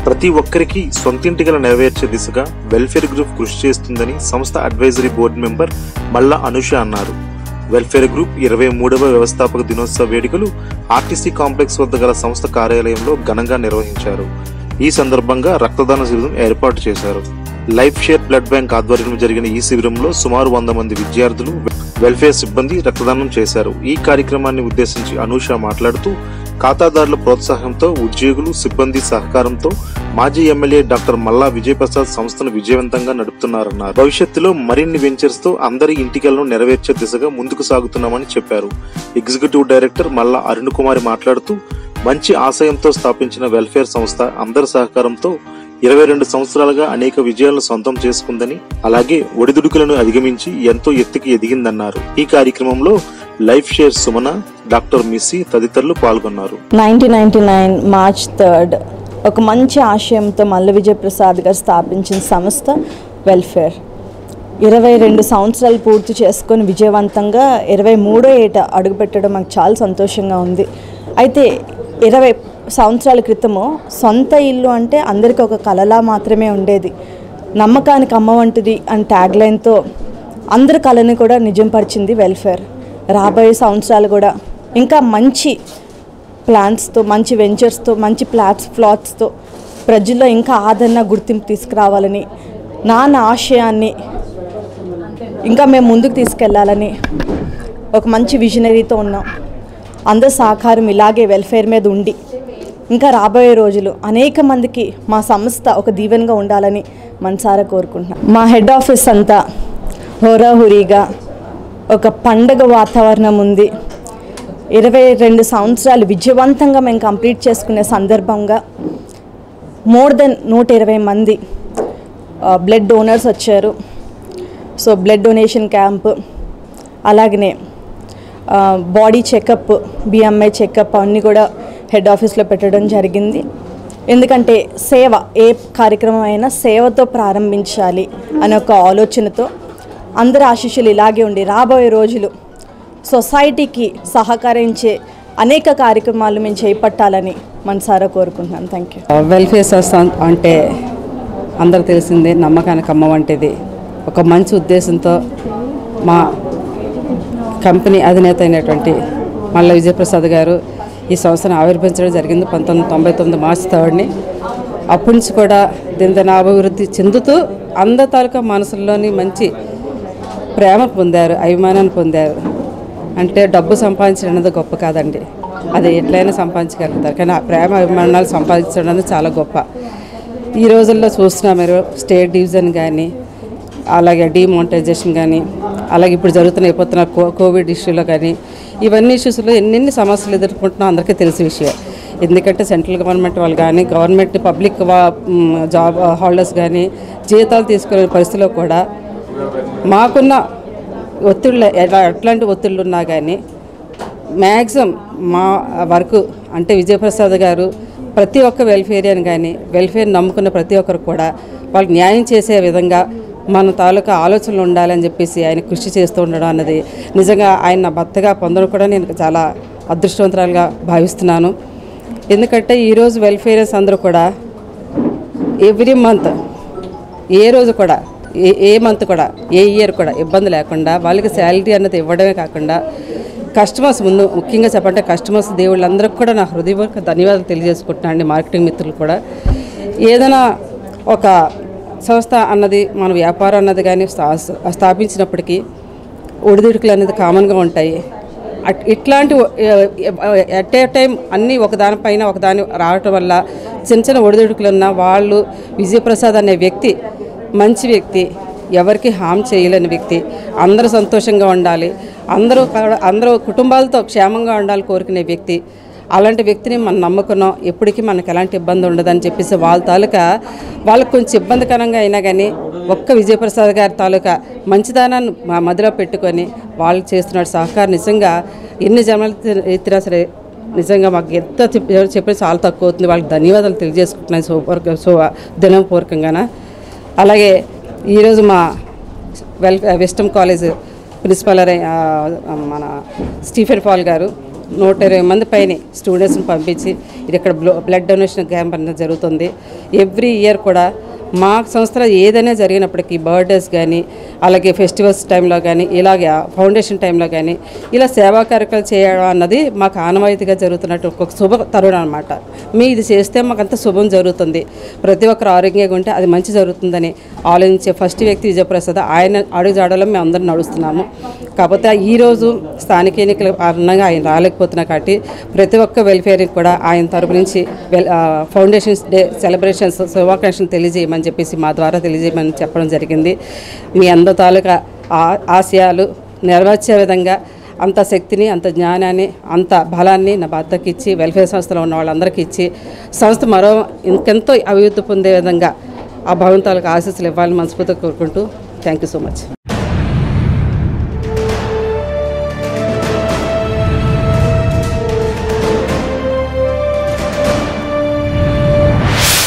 ప్రతి ఒక్కరికి సొంతింటి గల నెరవేర్చే దిశగా వెల్ఫేర్ గ్రూప్ కృషి చేస్తుందని సంస్థ అడ్వైజరీ బోర్డు మెంబర్ మల్లా అనుష అన్నారు వెల్ఫేర్ గ్రూప్ ఇరవై మూడవ వ్యవస్థాపక దినోత్సవ వేడుకలు ఆర్టీసీ కాంప్లెక్స్ వద్ద గల సంస్థ కార్యాలయంలో ఘనంగా నిర్వహించారు ఈ సందర్భంగా రక్తదాన శిబిరం ఏర్పాటు చేశారు లైఫ్ షేర్ బ్లడ్ బ్యాంక్ ఆధ్వర్యంలో జరిగిన ఈ శిబిరంలో సుమారు వంద మంది విద్యార్థులు వెల్ఫేర్ సిబ్బంది రక్తదానం చేశారు ఈ కార్యక్రమాన్ని ఉద్దేశించి అనూష మాట్లాడుతూ ఖాతాదారుల ప్రోత్సాహంతో ఉద్యోగులు సిబ్బంది సహకారంతో మాజీ ఎమ్మెల్యే డాక్టర్ మల్లా విజయప్రసాద్ సంస్థను విజయవంతంగా నడుపుతున్నారన్నారు భవిష్యత్తులో మరిన్ని వెంచర్స్ తో అందరి ఇంటికలను నెరవేర్చే దిశగా ముందుకు సాగుతున్నామని చెప్పారు ఎగ్జిక్యూటివ్ డైరెక్టర్ మల్లా అరుణ్ కుమారి మాట్లాడుతూ మంచి ఆశయంతో స్థాపించిన వెల్ఫేర్ సంస్థ అందరి సహకారంతో ఇరవై రెండు సంవత్సరాలుగా అనేక విజయాలను సొంతం చేసుకుందని అలాగే ఒడిదుడుకులను అధిగమించి ఎంతో ఎత్తుకి ఎదిగిందన్నారు ఈ కార్యక్రమంలో లైఫ్ షేర్ సుమన డాక్టర్ మిస్సి తదితరులు పాల్గొన్నారు nineteen ninety nine March third ఒక మంచి ఆశయంతో మల్ల విజయప్రసాద్ గారు స్థాపించిన సంస్థ వెల్ఫేర్ ఇరవై రెండు సంవత్సరాలు పూర్తి చేసుకొని విజయవంతంగా ఇరవై మూడో ఏట అడుగుపెట్టడం మాకు చాలా సంతోషంగా ఉంది అయితే ఇరవై సంవత్సరాల క్రితము సొంత ఇల్లు అంటే అందరికీ ఒక కలలా మాత్రమే ఉండేది నమ్మకానికి అమ్మ వంటిది అని ట్యాగ్లైన్తో అందరి కళని కూడా నిజంపరిచింది వెల్ఫేర్ రాబోయే సంవత్సరాలు కూడా ఇంకా మంచి ప్లాన్స్తో మంచి వెంచర్స్తో మంచి ప్లాట్స్ ఫ్లాట్స్తో ప్రజల్లో ఇంకా ఆదరణ గుర్తింపు తీసుకురావాలని నాన్న ఆశయాన్ని ఇంకా మేము ముందుకు తీసుకెళ్లాలని ఒక మంచి విజనరీతో ఉన్నాం అందరి సహకారం ఇలాగే వెల్ఫేర్ మీద ఉండి ఇంకా రాబోయే రోజులు అనేక మందికి మా సంస్థ ఒక దీవెనగా ఉండాలని మనసారా కోరుకుంటున్నాం మా హెడ్ ఆఫీస్ అంతా హోరాహురీగా ఒక పండగ వాతావరణం ఉంది ఇరవై రెండు సంవత్సరాలు విజయవంతంగా మేము కంప్లీట్ చేసుకునే సందర్భంగా మోర్ దెన్ నూట ఇరవై మంది బ్లడ్ డోనర్స్ వచ్చారు సో బ్లడ్ డొనేషన్ క్యాంప్ అలాగనే బాడీ చెకప్ బిఎంఐ చెకప్ అన్నీ కూడా హెడ్ ఆఫీస్లో పెట్టడం జరిగింది ఎందుకంటే సేవ ఏ కార్యక్రమం అయినా సేవతో ప్రారంభించాలి అనే ఒక ఆలోచనతో అందరి ఆశీస్సులు ఇలాగే ఉండి రాబోయే రోజులు సొసైటీకి సహకరించే అనేక కార్యక్రమాలు మేము చేపట్టాలని మనసారా కోరుకుంటున్నాను థ్యాంక్ యూ వెల్ఫేర్ సంస్థ అంటే అందరికి తెలిసిందే నమ్మకానికి అమ్మ వంటిది ఒక మంచి ఉద్దేశంతో మా కంపెనీ అధినేత అయినటువంటి మల్ల విజయప్రసాద్ గారు ఈ సంస్థను ఆవిర్భించడం జరిగింది పంతొమ్మిది తొంభై తొమ్మిది మార్చి థర్డ్ని అప్పటి నుంచి కూడా దినదిన అభివృద్ధి చెందుతూ అందరి తాలూకా మనసుల్లోని మంచి ప్రేమ పొందారు అభిమానాన్ని పొందారు అంటే డబ్బు సంపాదించడం అనేది గొప్ప కాదండి అది ఎట్లయినా సంపాదించగలుగుతారు కానీ ఆ ప్రేమ అభిమానాలు సంపాదించడం అనేది చాలా గొప్ప ఈ రోజుల్లో చూస్తున్నాం మీరు స్టేట్ డివిజన్ కానీ అలాగే డిమానిటైజేషన్ కానీ అలాగే ఇప్పుడు జరుగుతున్న అయిపోతున్న కో కోవిడ్ ఇష్యూలో కానీ ఇవన్నీ ఇష్యూస్లో ఎన్నెన్ని సమస్యలు ఎదుర్కొంటున్నా అందరికీ తెలిసిన విషయం ఎందుకంటే సెంట్రల్ గవర్నమెంట్ వాళ్ళు కానీ గవర్నమెంట్ పబ్లిక్ వా- మ్, జాబ్ హోల్డర్స్ కానీ జీతాలు తీసుకునే పరిస్థితిలో కూడా మాకున్న ఒత్తిళ్ళు ఎలా ఎట్లాంటి ఒత్తిళ్ళు ఉన్నా కానీ మ్యాక్సిమం మా వరకు అంటే విజయప్రసాద్ గారు ప్రతి ఒక్క వెల్ఫేరియన్ కానీ వెల్ఫేర్ నమ్ముకున్న ప్రతి ఒక్కరు కూడా వాళ్ళకి న్యాయం చేసే విధంగా మన తాలూకా ఆలోచనలు ఉండాలని చెప్పేసి ఆయన కృషి చేస్తూ ఉండడం అన్నది నిజంగా ఆయన నా భర్తగా పొందడం కూడా నేను చాలా అదృష్టవంతురాలుగా భావిస్తున్నాను ఎందుకంటే ఈరోజు వెల్ఫేరియన్స్ అందరూ కూడా ఎవ్రీ మంత్ ఏ రోజు కూడా ఏ ఏ మంత్ కూడా ఏ ఇయర్ కూడా ఇబ్బంది లేకుండా వాళ్ళకి శాలరీ అన్నది ఇవ్వడమే కాకుండా కస్టమర్స్ ముందు ముఖ్యంగా చెప్పంటే కస్టమర్స్ దేవుళ్ళందరికీ కూడా నా హృదయపూర్వక ధన్యవాదాలు తెలియజేసుకుంటున్నాను అండి మార్కెటింగ్ మిత్రులు కూడా ఏదైనా ఒక సంస్థ అన్నది మన వ్యాపారం అన్నది కానీ స్థా- స్థాపించినప్పటికీ ఒడిదుడుకులు అనేది కామన్గా ఉంటాయి అట్- ఇట్లాంటి ఎట్ ఏ టైం అన్నీ ఒకదానిపైన ఒకదాని రావటం వల్ల చిన్న చిన్న ఒడిదుడుకులు ఉన్న వాళ్ళు విజయప్రసాద్ అనే వ్యక్తి మంచి వ్యక్తి ఎవరికి హామ్ చేయలేని వ్యక్తి అందరూ సంతోషంగా ఉండాలి అందరూ కూడా- అందరూ కుటుంబాలతో క్షేమంగా ఉండాలి కోరుకునే వ్యక్తి అలాంటి వ్యక్తిని మనం నమ్ముకున్నాం ఎప్పటికీ మనకు ఎలాంటి ఇబ్బంది ఉండదని చెప్పేసి వాళ్ళ తాలూకా వాళ్ళకు కొంచెం ఇబ్బందికరంగా అయినా కానీ ఒక్క విజయప్రసాద్ గారి తాలూకా మంచిదానాన్ని మా మదిలో పెట్టుకొని వాళ్ళు చేస్తున్న సహకారం నిజంగా ఎన్ని జన్మలు ఎత్తి- ఎత్తినా సరే నిజంగా మాకు ఎంత చెప్- ఎవరు చెప్పినా చాలా తక్కువ అవుతుంది వాళ్ళకి ధన్యవాదాలు తెలియజేసుకుంటున్నాను సూపర్ సో దినపూర్వకంగాన అలాగే ఈరోజు మా వెల్ వెస్టమ్ కాలేజ్ ప్రిన్సిపల్ అనే, ఆ, మన స్టీఫెన్ పాల్ గారు నూట ఇరవై మంది పైన స్టూడెంట్స్ని పంపించి ఇది ఇక్కడ బ్లో బ్లడ్ డొనేషన్ క్యాంప్ అనేది జరుగుతుంది ఎవ్రీ ఇయర్ కూడా మా సంస్థలో ఏదైనా జరిగినప్పటికీ బర్త్డేస్ కానీ అలాగే ఫెస్టివల్స్ టైంలో కానీ ఇలాగే ఫౌండేషన్ టైంలో కానీ ఇలా సేవా కార్యక్రమాలు చేయడం అన్నది మాకు ఆనవాయితీగా జరుగుతున్నట్టు ఒక శుభ తరుణం అనమాట మీ ఇది చేస్తే మాకు అంత శుభం జరుగుతుంది ప్రతి ఒక్కరు ఆరోగ్యంగా ఉంటే అది మంచి జరుగుతుందని ఆలోచించే ఫస్ట్ వ్యక్తి విజయప్రసాద్ ఆయన అడుగుజాడలో మేము అందరం నడుస్తున్నాము కాకపోతే ఈరోజు స్థానిక ఎన్నికల కారణంగా ఆయన రాలేకపోతున్నా కాబట్టి ప్రతి ఒక్క వెల్ఫేర్కి కూడా ఆయన తరపు నుంచి వెల్ ఆ, ఫౌండేషన్స్ డే సెలబ్రేషన్స్ శుభాకాంక్షలు తెలియజేయమని చెప్పేసి మా ద్వారా తెలియజేయమని చెప్పడం జరిగింది మీ అందరి తాలూకా ఆ- ఆశయాలు నెరవేర్చే విధంగా అంత శక్తిని అంత జ్ఞానాన్ని అంత బలాన్ని నా భర్తకి ఇచ్చి వెల్ఫేర్ సంస్థలో ఉన్న వాళ్ళందరికీ ఇచ్చి సంస్థ మరో ఇంకెంతో అభివృద్ధి పొందే విధంగా ఆ భగవంతులకు ఆశీస్సులు ఇవ్వాలని మనస్ఫూర్తిగా కోరుకుంటూ థ్యాంక్ యూ సో మచ్